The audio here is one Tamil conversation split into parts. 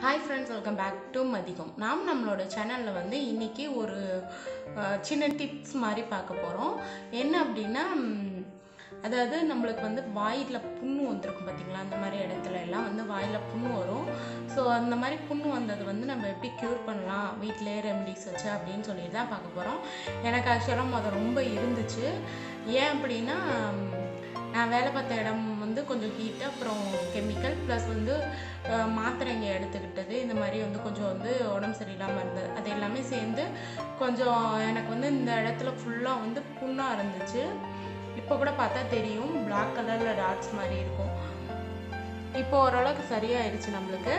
hi friends welcome back to மதிகம் நாம் நம்மளோட சேனலில் வந்து இன்றைக்கி ஒரு அஹ், சின்ன டிப்ஸ் மாதிரி பார்க்க போகிறோம் என்ன அப்படின்னா ம், அதாவது நம்மளுக்கு வந்து வாயில் புண்ணு வந்திருக்கும் பார்த்தீங்களா அந்த மாதிரி இடத்துல எல்லாம் வந்து வாயில் புண்ணு வரும் ஸோ அந்த மாதிரி புண்ணு வந்தது வந்து நம்ம எப்படி க்யூர் பண்ணலாம் வீட்டிலே ரெமடிஸ் வச்சு அப்படின்னு சொல்லிட்டு தான் பார்க்க போகிறோம் எனக்கு ஆக்சுவலாக அது ரொம்ப இருந்துச்சு ஏன் அப்படின்னா ம், நான் வேலை பார்த்த இடம் வந்து கொஞ்சம் ஹீட்டு அப்புறம் கெமிக்கல் ப்ளஸ் வந்து அஹ், மாத்திரைங்க எடுத்துக்கிட்டது இந்த மாதிரி வந்து கொஞ்சம் வந்து உடம்பு சரியில்லாமல் இருந்தது அது எல்லாமே சேர்ந்து கொஞ்சம் எனக்கு வந்து இந்த இடத்துல ஃபுல்லாக வந்து புண்ணாக இருந்துச்சு இப்போ கூட பார்த்தா தெரியும் பிளாக் கலரில் டாட்ஸ் மாதிரி இருக்கும் இப்போ ஓரளவுக்கு சரியாயிடுச்சு நம்மளுக்கு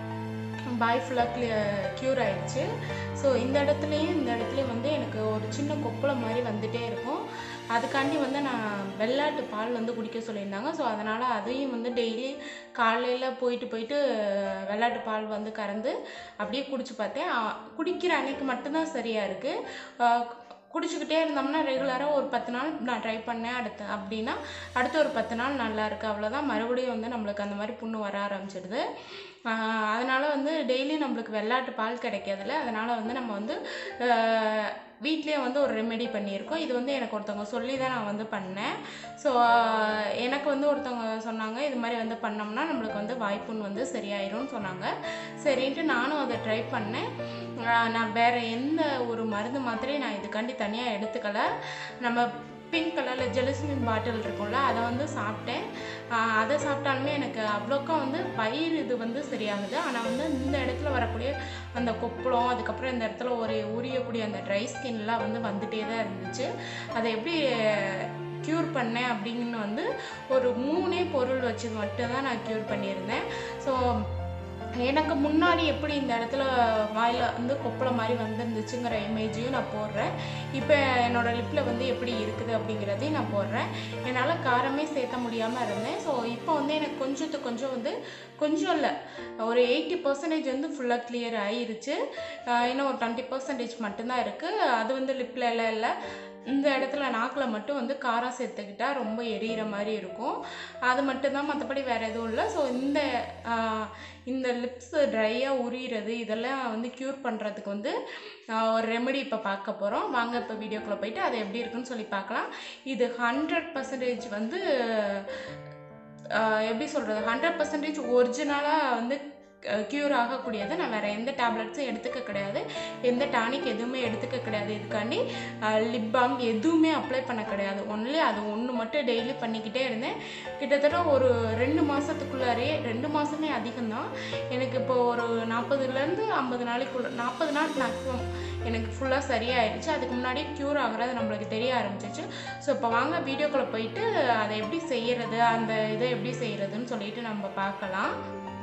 பாய் ஃபுல்லாக க்ளிய க்யூர் ஆயிடுச்சு ஸோ இந்த இடத்துலையும் இந்த இடத்துலையும் வந்து எனக்கு ஒரு சின்ன கொப்பளம் மாதிரி வந்துட்டே இருக்கும் அதுக்காண்டி வந்து நான் வெள்ளாட்டு பால் வந்து குடிக்க சொல்லியிருந்தாங்க ஸோ அதனால் அதையும் வந்து டெய்லி காலையில் போயிட்டு போயிட்டு வெள்ளாட்டு பால் வந்து கறந்து அப்படியே குடிச்சு பார்த்தேன் ஆ, குடிக்கிற அன்னைக்கு மட்டும்தான் சரியாக இருக்குது குடிச்சுக்கிட்டே இருந்தோம்னா ரெகுலராக ஒரு பத்து நாள் நான் ட்ரை பண்ணேன் அடுத்து அப்படின்னா அடுத்த ஒரு பத்து நாள் நல்லா இருக்குது அவ்வளோதான் மறுபடியும் வந்து நம்மளுக்கு அந்த மாதிரி புண்ணு வர ஆரம்பிச்சிடுது ஆஹ் அதனால வந்து டெய்லி நம்மளுக்கு வெள்ளாட்டு பால் கிடைக்காதுல்ல அதனால் வந்து நம்ம வந்து வீட்லேயே வந்து ஒரு ரெமெடி பண்ணியிருக்கோம் இது வந்து எனக்கு ஒருத்தவங்க சொல்லி தான் நான் வந்து பண்ணேன் ஸோ எனக்கு வந்து ஒருத்தவங்க சொன்னாங்க இது மாதிரி வந்து பண்ணோம்னா நம்மளுக்கு வந்து வாய்ப்புண் வந்து சரியாயிரும்னு சொன்னாங்க சரின்ட்டு நானும் அதை ட்ரை பண்ணேன் ஆஹ் நான் வேறு எந்த ஒரு மருந்து மாத்திரையும் நான் இதுக்காண்டி தனியாக எடுத்துக்கல நம்ம பிங்க் கலரில் ஜெலசிமின் பாட்டில் இருக்கும்ல அதை வந்து சாப்பிட்டேன் ஆஹ் அதை சாப்பிட்டாலுமே எனக்கு அவ்வளோக்கா வந்து வயிறு இது வந்து சரியாகுது ஆனால் வந்து இந்த இடத்துல வரக்கூடிய அந்த கொப்பளம் அதுக்கப்புறம் இந்த இடத்துல ஒரு உரியக்கூடிய அந்த ட்ரை ஸ்கின்லாம் வந்து வந்துட்டே தான் இருந்துச்சு அதை எப்படி க்யூர் பண்ணேன் அப்படின்னு வந்து ஒரு மூணே பொருள் வச்சு மட்டும்தான் நான் க்யூர் பண்ணியிருந்தேன் ஸோ எனக்கு முன்னாடி எப்படி இந்த இடத்துல வாயில் வந்து கொப்பளம் மாதிரி வந்துருந்துச்சுங்கிற இமேஜையும் நான் போடுறேன் இப்போ என்னோட லிப்பில் வந்து எப்படி இருக்குது அப்படிங்கிறதையும் நான் போடுறேன் என்னால் காரமே சேர்த்த முடியாமல் இருந்தேன் ஸோ இப்போ வந்து எனக்கு கொஞ்சத்துக்கு கொஞ்சம் வந்து கொஞ்சம் இல்லை ஒரு எயிட்டி பர்சன்டேஜ் வந்து ஃபுல்லாக கிளியர் ஆயிருச்சு ஆஹ் இன்னும் ஒரு டுவெண்ட்டி பர்சன்டேஜ் மட்டும்தான் இருக்குது அது வந்து லிப்பில் எல்லாம் இல்லை இந்த இடத்துல நாக்கில் மட்டும் வந்து காரம் சேர்த்துக்கிட்டா ரொம்ப எரியிற மாதிரி இருக்கும் அது மட்டும்தான் மற்றபடி வேறு எதுவும் இல்லை ஸோ இந்த ஆஹ் இந்த லிப்ஸ் ட்ரையாக உரியிறது இதெல்லாம் வந்து க்யூர் பண்ணுறதுக்கு வந்து ஆஹ் ஒரு ரெமெடி இப்போ பார்க்க போகிறோம் வாங்க இப்போ வீடியோக்குள்ளே போயிட்டு அது எப்படி இருக்குன்னு சொல்லி பார்க்கலாம் இது ஹண்ட்ரட் பர்சன்டேஜ் வந்து ஆஹ் எப்படி சொல்கிறது ஹண்ட்ரட் பர்சன்டேஜ் ஒரிஜினலாக வந்து க்யூர் ஆகக்கூடியது நான் வேறு எந்த டேப்லெட்ஸும் எடுத்துக்க கிடையாது எந்த டானிக் எதுவுமே எடுத்துக்க கிடையாது இதுக்காண்டி லிப் பாம் எதுவுமே அப்ளை பண்ண கிடையாது ஒன்லி அது ஒன்று மட்டும் டெய்லி பண்ணிக்கிட்டே இருந்தேன் கிட்டத்தட்ட ஒரு ரெண்டு மாதத்துக்குள்ளாரே ரெண்டு மாதமே அதிகம்தான் எனக்கு இப்போ ஒரு நாற்பதுலேருந்து ஐம்பது நாளைக்குள்ள நாற்பது நாள் மேக்ஸிமம் எனக்கு ஃபுல்லாக சரியாயிடுச்சு அதுக்கு முன்னாடி க்யூர் ஆகுறது நம்மளுக்கு தெரிய ஆரம்பிச்சிச்சு ஸோ இப்போ வாங்க வீடியோக்குள்ளே போயிட்டு அதை எப்படி செய்யறது அந்த இதை எப்படி செய்யறதுன்னு சொல்லிட்டு நம்ம பார்க்கலாம்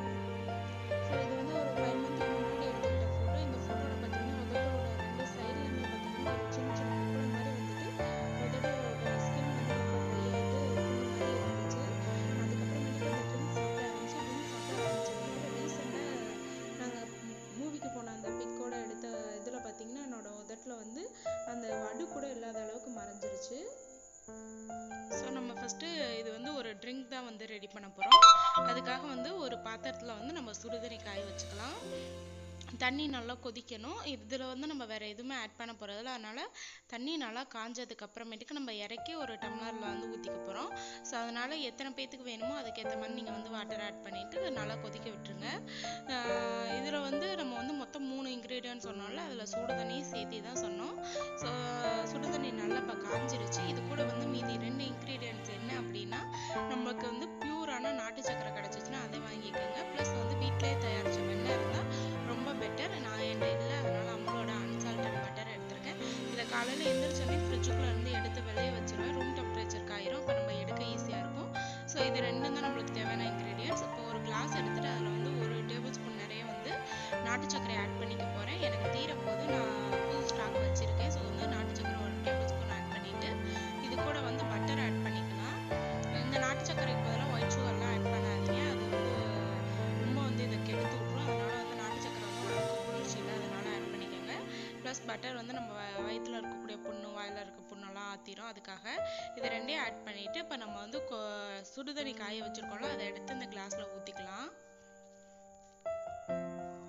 ஸோ இது வந்து ஒரு ஃபைவ் மந்த்துக்கு முன்னாடி எடுத்துக்கிட்ட ஃபோட்டோ இந்த ஃபோட்டோவில் பார்த்தீங்கன்னா உதட்டோட ரெண்டு சைட்லையுமே பார்த்தீங்கன்னா ஒரு சின்ன சின்ன கொப்பளம் மாதிரி வந்துட்டு உதட்டோட ஸ்கின் வந்து ரொம்ப ட்ரை ஆகிட்டு புண்ணு மாதிரி இருந்துச்சு அதுக்கப்புறமேட்டுக்கு அந்த ட்ரிங்க் சாப்பிட ஆரம்பிச்சு ட்ரிங்க் சாப்பிட ஆரம்பிச்சதுக்கு ரீசெண்டாக நாங்கள் மூவிக்கு போன அந்த பிக்கோட எடுத்த இதில் பார்த்தீங்கன்னா என்னோட உதட்டில் வந்து அந்த வடு கூட இல்லாத அளவுக்கு மறைஞ்சிருச்சு ஸோ நம்ம ஃபஸ்ட்டு இது வந்து ஒரு ட்ரிங்க் தான் வந்து ரெடி பண்ண போகிறோம் அதுக்காக வந்து ஒரு பாத்திரத்தில் வந்து நம்ம சுடுதண்ணி காய வச்சுக்கலாம் தண்ணி நல்லா கொதிக்கணும் இதில் வந்து நம்ம வேறு எதுவுமே ஆட் பண்ண போகிறதில்ல அதனால் தண்ணி நல்லா காஞ்சதுக்கு அப்புறமேட்டுக்கு நம்ம இறக்கி ஒரு டம்ளரில் வந்து ஊற்றிக்க போகிறோம் ஸோ அதனால் எத்தனை பேத்துக்கு வேணுமோ அதுக்கேற்ற மாதிரி நீங்கள் வந்து வாட்டர் ஆட் பண்ணிவிட்டு நல்லா கொதிக்க விட்டுருங்க இதில் வந்து நம்ம வந்து மொத்தம் மூணு இன்க்ரீடியன்ட் சொன்னோம்ல அதில் சுடு தண்ணியும் சேர்த்து தான் சொன்னோம் ஸோ சுடு தண்ணி நல்லா இப்போ காஞ்சிருச்சு இது கூட வந்து மீதி ரெண்டு இன்க்ரீடியன்ட்ஸ் என்ன அப்படின்னா நமக்கு வந்து பியூரான நாட்டு சக்கரை கிடச்சிச்சுன்னா அதை வாங்கிக்கோங்க ப்ளஸ் வந்து வீட்டிலே தயாரித்த வெண்ணெய் இருந்தால் ரொம்ப பெட்டர் நான் என்கிட்ட இல்லை அதனால அம்மளோட அன்சால்டட் பட்டர் எடுத்திருக்கேன் இதை காலையில் எந்திரிச்சோடனே ஃப்ரிட்ஜுக்குள்ளே இருந்து எடுத்து வெளியே வச்சிருவேன் ரூம் டெம்பரேச்சருக்கு ஆயிரும் அப்போ நம்ம எடுக்க ஈஸியாக இருக்கும் ஸோ இது ரெண்டும் தான் நம்மளுக்கு தேவையான இன்க்ரீடியன்ட்ஸ் இப்போ ஒரு கிளாஸ் எடுத்துட்டு அதில் வந்து ஒரு டேபிள் ஸ்பூன் நிறைய வந்து நாட்டு சர்க்கரை ஆட் பண்ணிக்க போகிறேன் எனக்கு தீர போது நான் புது ஸ்டாக் வச்சுருக்கேன் ஸோ வந்து நாட்டு சர்க்கரை ஒரு டேபிள் ஸ்பூன் ஆட் பண்ணிவிட்டு இது கூட வந்து பட்டர் ஆட் பண்ணிக்கலாம் இந்த நாட்டு சர்க்கரைக்கு பதிலாக ஒயிட் சுகர்லாம் ஆட் பண்ணாதீங்க அது வந்து ரொம்ப வந்து இதை கெடுத்து விட்ரும் அதனால வந்து நாட்டு சர்க்கரை வந்து உடம்புக்கு குளிர்ச்சி இல்லை அதனால ஆட் பண்ணிக்கோங்க ப்ளஸ் பட்டர் வந்து நம்ம வ- வயித்துல இருக்கக்கூடிய புண்ணு வாயில் இருக்க புண்ணெல்லாம் ஆற்றிரும் அதுக்காக இது ரெண்டையும் ஆட் பண்ணிவிட்டு இப்போ நம்ம வந்து கொ- சுடுதண்ணி காய வச்சுருக்கோம்ல அதை எடுத்து இந்த கிளாஸில் ஊற்றிக்கலாம்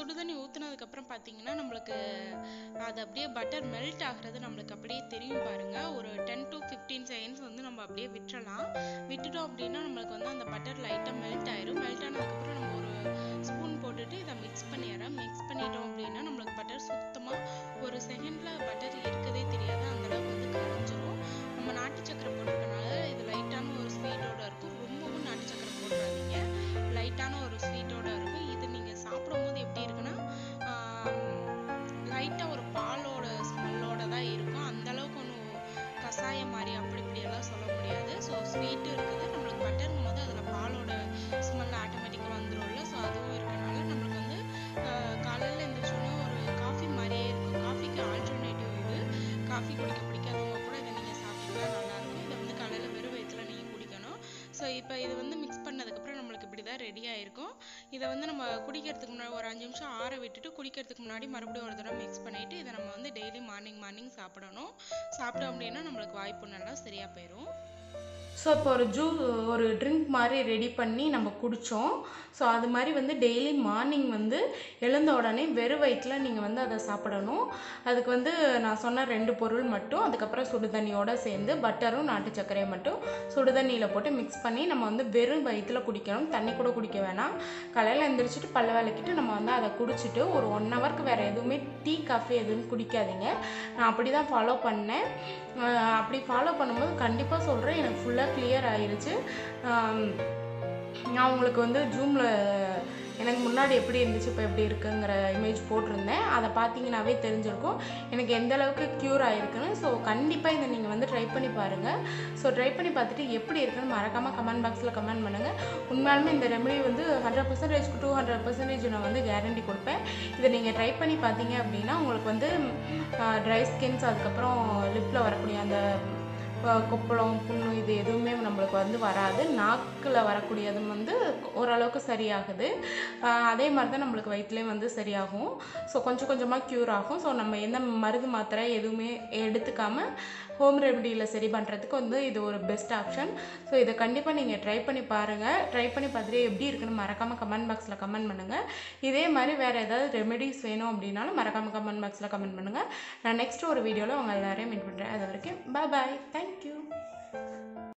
சுடுதண்ணி ஊற்றுனதுக்கப்புறம் பார்த்தீங்கன்னா நம்மளுக்கு அது அப்படியே பட்டர் மெல்ட் ஆகுறது நம்மளுக்கு அப்படியே தெரியும் பாருங்க ஒரு டென் டு ஃபிஃப்டீன் செகண்ட்ஸ் வந்து நம்ம அப்படியே விட்டுறலாம் விட்டுட்டோம் அப்படின்னா நம்மளுக்கு வந்து அந்த பட்டர் லைட்டாக மெல்ட் ஆயிரும் மெல்ட் ஆனதுக்கப்புறம் நம்ம ஒரு ஸ்பூன் போட்டுட்டு இதை மிக்ஸ் பண்ணிடுறேன் மிக்ஸ் பண்ணிட்டோம் அப்படின்னா நம்மளுக்கு பட்டர் சுத்தமாக ஒரு செகண்டில் பட்டர் இருக்கதே தெரியாது அந்த அளவுக்கு வந்து கரைஞ்சிரும் நம்ம நாட்டு சக்கரை போட்டிருக்கனால இது லைட்டான ஒரு ஸ்வீட்டோட இருக்கும் ரொம்பவும் நாட்டு சக்கரை போட்டுறாதீங்க லைட்டான ஒரு ஸ்வீட்டோட இருக்கும் இது நீங்கள் சாப்பிடும்போது எப்படி இருக்குன்னா லைட்டாக ஒரு பாலோட ஸ்மெல்லோட தான் இருக்கும் அந்த அளவுக்கு ஒன்றும் கஷாயம் மாதிரி அப்படி இப்படி எல்லாம் சொல்ல முடியாது ஸோ ஸ்வீட்டு இருக்குது நம்மளுக்கு பட்டருங்கும் போது அதில் பாலோட ஸ்மெல் ஆட்டோமேட்டிக்காக வந்துரும்ல ஸோ அதுவும் இருக்கனால நம்மளுக்கு வந்து காலையில் எழுந்திரிச்சோன்னே ஒரு காஃபி மாதிரியே இருக்கும் காஃபிக்கு ஆல்டர்னேட்டிவ் இது காஃபி குடிக்க பிடிக்காதவங்க கூட இதை நீங்கள் சாப்பிட்டீங்கன்னா நல்லாயிருக்கும் இதை வந்து காலையில் வெறும் வயிற்றுல நீங்கள் குடிக்கணும் ஸோ இப்போ இது வந்து மிக்ஸ் பண்ணதுக்கப்புறம் நம்மளுக்கு இப்படி தான் ரெடி ஆயிருக்கும் இதை வந்து நம்ம குடிக்கிறதுக்கு முன்னாடி ஒரு அஞ்சு நிமிஷம் ஆற விட்டுட்டு குடிக்கிறதுக்கு முன்னாடி மறுபடியும் ஒரு தடவை மிக்ஸ் பண்ணிட்டு இதை நம்ம வந்து டெய்லி மார்னிங் மார்னிங் சாப்பிடணும் சாப்பிட்டோம் அப்படின்னா நம்மளுக்கு வாய்ப்பு நல்லா சரியாக போயிடும் ஸோ இப்போ ஒரு ஜூ ஒரு ட்ரிங்க் மாதிரி ரெடி பண்ணி நம்ம குடித்தோம் ஸோ அது மாதிரி வந்து டெய்லி மார்னிங் வந்து எழுந்த உடனே வெறும் வயிற்றில் நீங்கள் வந்து அதை சாப்பிடணும் அதுக்கு வந்து நான் சொன்ன ரெண்டு பொருள் மட்டும் அதுக்கப்புறம் சுடு தண்ணியோடு சேர்ந்து பட்டரும் நாட்டு சர்க்கரையை மட்டும் சுடு தண்ணியில் போட்டு மிக்ஸ் பண்ணி நம்ம வந்து வெறும் வயிற்றில் குடிக்கணும் தண்ணி கூட குடிக்க வேணாம் காலையில் எந்திரிச்சிட்டு பல்ல விளக்கிட்டு நம்ம வந்து அதை குடிச்சிட்டு ஒரு ஒன் ஹவருக்கு வேறு எதுவுமே டீ காஃபி எதுவும் குடிக்காதீங்க நான் அப்படி தான் ஃபாலோ பண்ணேன் ஆஹ் அப்படி ஃபாலோ பண்ணும்போது கண்டிப்பாக சொல்கிறேன் எனக்கு ஃபுல்லாக கிளியர் ஆயிருச்சு ஆம், நான் உங்களுக்கு வந்து ஜூமில் எனக்கு முன்னாடி எப்படி இருந்துச்சு இப்போ எப்படி இருக்குங்கிற இமேஜ் போட்டிருந்தேன் அதை பார்த்தீங்கன்னாவே தெரிஞ்சிருக்கும் எனக்கு எந்த அளவுக்கு க்யூர் ஆயிருக்குன்னு ஸோ கண்டிப்பாக இதை நீங்கள் வந்து ட்ரை பண்ணி பாருங்கள் ஸோ ட்ரை பண்ணி பார்த்துட்டு எப்படி இருக்குன்னு மறக்காமல் கமெண்ட் பாக்ஸில் கமெண்ட் பண்ணுங்கள் உண்மையாலுமே இந்த ரெமெடி வந்து ஹண்ட்ரட் பர்சன்டேஜ்க்கு டூ ஹண்ட்ரட் பர்சன்டேஜ் நான் வந்து கேரண்டி கொடுப்பேன் இதை நீங்கள் ட்ரை பண்ணி பார்த்தீங்க அப்படின்னா உங்களுக்கு வந்து ட்ரை ஸ்கின்ஸ் அதுக்கப்புறம் லிப்பில் வரக்கூடிய அந்த அஹ், கொப்பளம் புண்ணு இது எதுவுமே நம்மளுக்கு வந்து வராது நாக்கில் வரக்கூடியதும் வந்து ஓரளவுக்கு சரியாகுது அஹ், அதே மாதிரி தான் நம்மளுக்கு வயிற்றுலேயும் வந்து சரியாகும் ஸோ கொஞ்சம் கொஞ்சமாக க்யூர் ஆகும் ஸோ நம்ம எந்த மருந்து மாத்திரை எதுவுமே எடுத்துக்காமல் ஹோம் ரெமடியில் சரி பண்ணுறதுக்கு வந்து இது ஒரு பெஸ்ட் ஆப்ஷன் ஸோ இதை கண்டிப்பாக நீங்கள் ட்ரை பண்ணி பாருங்கள் ட்ரை பண்ணி பார்த்துட்டு எப்படி இருக்குன்னு மறக்காமல் கமெண்ட் பாக்ஸில் கமெண்ட் பண்ணுங்கள் இதே மாதிரி வேறு ஏதாவது ரெமெடிஸ் வேணும் அப்படின்னாலும் மறக்காமல் கமெண்ட் பாக்ஸில் கமெண்ட் பண்ணுங்கள் நான் நெக்ஸ்ட் ஒரு வீடியோவில் உங்கள் எல்லாரையும் மீட் பண்ணுறேன் அது வரைக்கும் பாய் பாய் தேங்க்யூ